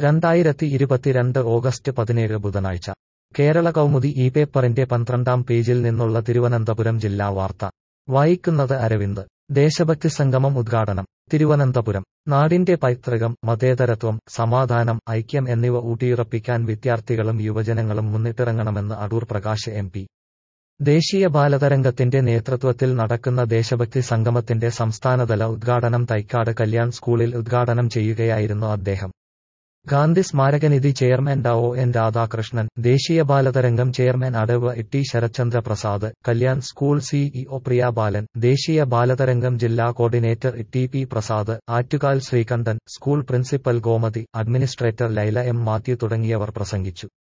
രണ്ടായിരത്തി ഇരുപത്തിരണ്ട് ഓഗസ്റ്റ് പതിനേഴ് ബുധനാഴ്ച കേരള കൗമുദി ഈ പേപ്പറിന്റെ പന്ത്രണ്ടാം പേജിൽ നിന്നുള്ള തിരുവനന്തപുരം ജില്ലാ വാർത്ത വായിക്കുന്നത് അരവിന്ദ് ദേശഭക്തി സംഗമം ഉദ്ഘാടനം തിരുവനന്തപുരം നാടിന്റെ പൈതൃകം മതേതരത്വം സമാധാനം ഐക്യം എന്നിവ ഊട്ടിയുറപ്പിക്കാൻ വിദ്യാർത്ഥികളും യുവജനങ്ങളും മുന്നിട്ടിറങ്ങണമെന്ന് അടൂർ പ്രകാശ് എം പി ദേശീയ ബാലതരംഗത്തിന്റെ നേതൃത്വത്തിൽ നടക്കുന്ന ദേശഭക്തി സംഗമത്തിന്റെ സംസ്ഥാനതല ഉദ്ഘാടനം തൈക്കാട് കല്യാൺ സ്കൂളിൽ ഉദ്ഘാടനം ചെയ്യുകയായിരുന്നു അദ്ദേഹം ഗാന്ധി സ്മാരകനിധി ചെയർമാൻ ഡ ഒ എൻ രാധാകൃഷ്ണൻ ദേശീയ ബാലതരംഗം ചെയർമാൻ അടവ് T Sarathchandra Prasad Kalyan school CEO Priya Balan ദേശീയ ബാലതരംഗം ജില്ലാ coordinator T P Prasad Attukal Sreekandan school principal Gomathi administrator Laila M Mathew തുടങ്ങിയവർ പ്രസംഗിച്ചു